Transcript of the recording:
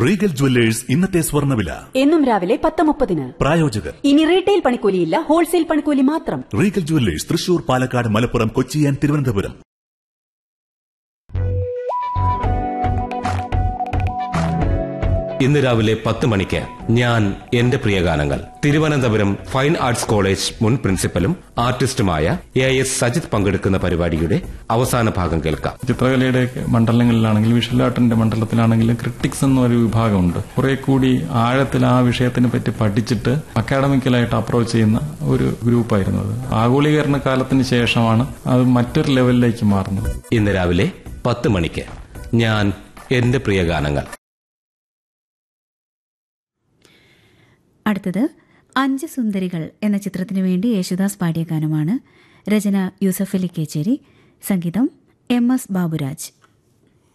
Regal jewellers ഇന്നത്തെ സ്വർണ്ണവില എന്നും രാവിലെ പത്ത് മുപ്പതിന് പ്രായോജകർ ഇനി റീറ്റെയിൽ പണിക്കൂലിയില്ല ഹോൾസെയിൽ പണിക്കൂലി മാത്രം Regal jewellers Thrissur Palakkad Malappuram Kochi and Thiruvananthapuram ഇന്ന് രാവിലെ പത്ത് മണിക്ക് ഞാൻ എന്റെ പ്രിയഗാനങ്ങൾ തിരുവനന്തപുരം ഫൈൻ ആർട്സ് കോളേജ് മുൻ പ്രിൻസിപ്പലും ആർട്ടിസ്റ്റുമായ എ എസ് സജിത് പങ്കെടുക്കുന്ന പരിപാടിയുടെ അവസാന ഭാഗം കേൾക്കാം ചിത്രകലയുടെ മണ്ഡലങ്ങളിലാണെങ്കിലും വിഷ്വൽ ആർട്ടിന്റെ മണ്ഡലത്തിലാണെങ്കിലും ക്രിട്ടിക്സ് എന്നൊരു വിഭാഗമുണ്ട് കുറെ കൂടി ആഴത്തിൽ ആ വിഷയത്തിനെ പറ്റി പഠിച്ചിട്ട് അക്കാഡമിക്കലായിട്ട് അപ്രോച്ച് ചെയ്യുന്ന ഒരു ഗ്രൂപ്പായിരുന്നു അത് ആഗോളീകരണ കാലത്തിന് ശേഷമാണ് അത് മറ്റൊരു ലെവലിലേക്ക് മാറുന്നത് ഇന്ന് രാവിലെ പത്ത് മണിക്ക് ഞാൻ എന്റെ പ്രിയഗാനങ്ങൾ അടുത്തത് അഞ്ച് സുന്ദരികൾ എന്ന ചിത്രത്തിനു വേണ്ടി യേശുദാസ് പാടിയ ഗാനമാണ് രചന യൂസഫ് അലി കേച്ചേരി സംഗീതം എം എസ് ബാബുരാജ്